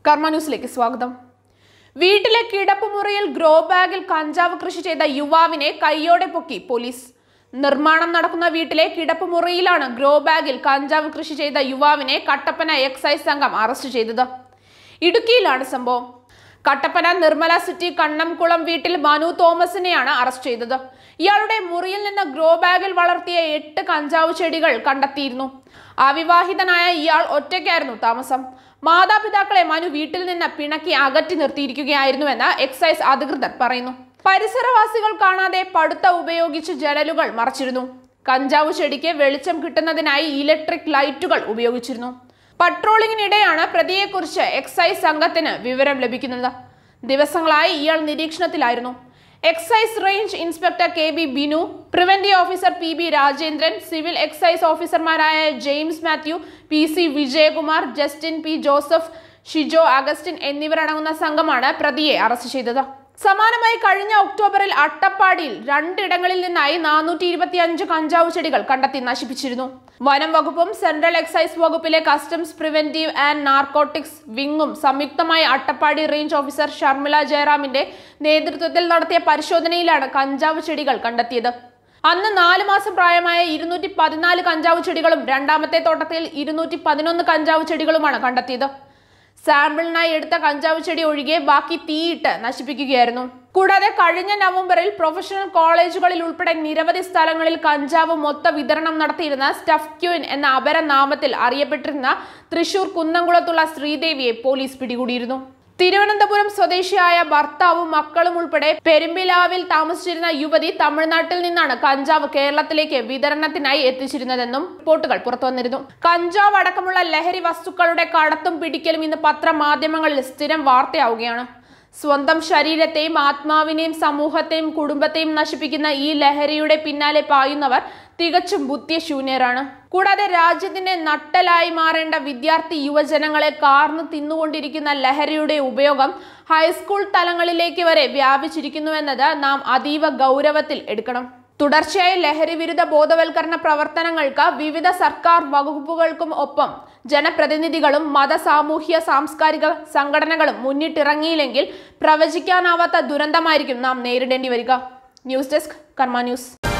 കർമ്മ ന്യൂസിലേക്ക് സ്വാഗതം വീട്ടിലെ കിടപ്പുമുറിയിൽ ഗ്രോ ബാഗിൽ കഞ്ചാവ് കൃഷി ചെയ്ത യുവാവിനെ കൈയോടെ പൊക്കി പോലീസ് നിർമ്മാണം നടക്കുന്ന വീട്ടിലെ കിടപ്പുമുറിയിലാണ് ഗ്രോ ബാഗിൽ കഞ്ചാവ് കൃഷി ചെയ്ത യുവാവിനെ കട്ടപ്പന എക്സൈസ് സംഘം അറസ്റ്റ് ചെയ്തത് ഇടുക്കിയിലാണ് സംഭവം കട്ടപ്പന നിർമ്മല സിറ്റി കണ്ണംകുളം വീട്ടിൽ മനു തോമസിനെയാണ് അറസ്റ്റ് ചെയ്തത് ഇയാളുടെ മുറിയിൽ നിന്ന് ഗ്രോ ബാഗിൽ വളർത്തിയ എട്ട് കഞ്ചാവ് ചെടികൾ കണ്ടെത്തിയിരുന്നു അവിവാഹിതനായ ഇയാൾ ഒറ്റയ്ക്കായിരുന്നു താമസം മാതാപിതാക്കളെ മനു വീട്ടിൽ നിന്ന് പിണക്കി അകറ്റി നിർത്തിയിരിക്കുകയായിരുന്നുവെന്ന് എക്സൈസ് അധികൃതർ പറയുന്നു പരിസരവാസികൾ കാണാതെ പടുത്ത ഉപയോഗിച്ച് ജനലുകൾ മറച്ചിരുന്നു കഞ്ചാവ് ചെടിക്ക് വെളിച്ചം കിട്ടുന്നതിനായി ഇലക്ട്രിക് ലൈറ്റുകൾ ഉപയോഗിച്ചിരുന്നു പട്രോളിങ്ങിനിടെയാണ് പ്രതിയെക്കുറിച്ച് എക്സൈസ് സംഘത്തിന് വിവരം ലഭിക്കുന്നത് ദിവസങ്ങളായി ഇയാൾ നിരീക്ഷണത്തിലായിരുന്നു excise range inspector K B Binu preventive officer P B Rajendran civil excise ഓഫീസർമാരായ James Mathew P C Vijayakumar Justin P Joseph Shijo Augustin എന്നിവരടങ്ങുന്ന സംഘമാണ് പ്രതിയെ അറസ്റ്റ് ചെയ്തത് സമാനമായി കഴിഞ്ഞ ഒക്ടോബറിൽ അട്ടപ്പാടിയിൽ രണ്ടിടങ്ങളിൽ നിന്നായി നാനൂറ്റി ഇരുപത്തി അഞ്ച് കഞ്ചാവ് ചെടികൾ കണ്ടെത്തി നശിപ്പിച്ചിരുന്നു വനം വകുപ്പും സെൻട്രൽ എക്സൈസ് വകുപ്പിലെ കസ്റ്റംസ് പ്രിവന്റീവ് ആൻഡ് നാർക്കോട്ടിക്സ് വിങ്ങും സംയുക്തമായി അട്ടപ്പാടി റേഞ്ച് ഓഫീസർ ഷർമിള ജയറാമിന്റെ നേതൃത്വത്തിൽ നടത്തിയ പരിശോധനയിലാണ് കഞ്ചാവ് ചെടികൾ കണ്ടെത്തിയത് അന്ന് നാല് മാസം പ്രായമായ ഇരുന്നൂറ്റി പതിനാല് കഞ്ചാവ് ചെടികളും രണ്ടാമത്തെ തോട്ടത്തിൽ ഇരുന്നൂറ്റി പതിനൊന്ന് കഞ്ചാവ് ചെടികളുമാണ് കണ്ടെത്തിയത് സാമ്പിളിനായി എടുത്ത കഞ്ചാവ് ചെടി ഒഴികെ ബാക്കി തീയിട്ട് നശിപ്പിക്കുകയായിരുന്നു കൂടാതെ കഴിഞ്ഞ നവംബറിൽ പ്രൊഫഷണൽ കോളേജുകളിൽ ഉൾപ്പെടെ നിരവധി സ്ഥലങ്ങളിൽ കഞ്ചാവ് മൊത്ത വിതരണം നടത്തിയിരുന്ന സ്റ്റഫ് ക്യൂൻ എന്ന അപരനാമത്തിൽ അറിയപ്പെട്ടിരുന്ന തൃശൂർ കുന്നംകുളത്തുള്ള ശ്രീദേവിയെ പോലീസ് പിടികൂടിയിരുന്നു തിരുവനന്തപുരം സ്വദേശിയായ ഭർത്താവും മക്കളും ഉൾപ്പെടെ പെരുമ്പിലാവിൽ താമസിച്ചിരുന്ന യുവതി തമിഴ്നാട്ടിൽ നിന്നാണ് കഞ്ചാവ് കേരളത്തിലേക്ക് വിതരണത്തിനായി എത്തിച്ചിരുന്നതെന്നും റിപ്പോർട്ടുകൾ പുറത്തുവന്നിരുന്നു കഞ്ചാവ് അടക്കമുള്ള ലഹരി വസ്തുക്കളുടെ കടത്തും പിടിക്കലും ഇന്ന് പത്രമാധ്യമങ്ങളിൽ സ്ഥിരം വാർത്തയാവുകയാണ് സ്വന്തം ശരീരത്തെയും ആത്മാവിനെയും സമൂഹത്തെയും കുടുംബത്തെയും നശിപ്പിക്കുന്ന ഈ ലഹരിയുടെ പിന്നാലെ പായുന്നവർ തികച്ചും ബുദ്ധിശൂന്യരാണ് കൂടാതെ രാജ്യത്തിന്റെ നട്ടലായി മാറേണ്ട വിദ്യാർത്ഥി യുവജനങ്ങളെ കാർന്നു തിന്നുകൊണ്ടിരിക്കുന്ന ലഹരിയുടെ ഉപയോഗം ഹൈസ്കൂൾ തലങ്ങളിലേക്ക് വരെ വ്യാപിച്ചിരിക്കുന്നുവെന്നത് നാം അതീവ ഗൗരവത്തിൽ എടുക്കണം തുടർച്ചയായി ലഹരി വിരുദ്ധ ബോധവൽക്കരണ പ്രവർത്തനങ്ങൾക്ക് വിവിധ സർക്കാർ വകുപ്പുകൾക്കും ഒപ്പം ജനപ്രതിനിധികളും മത സാമൂഹ്യ സാംസ്കാരിക സംഘടനകളും മുന്നിട്ടിറങ്ങിയില്ലെങ്കിൽ പ്രവചിക്കാനാവാത്ത ദുരന്തമായിരിക്കും നാം നേരിടേണ്ടി വരിക ന്യൂസ് ഡെസ്ക് കർമ്മ ന്യൂസ്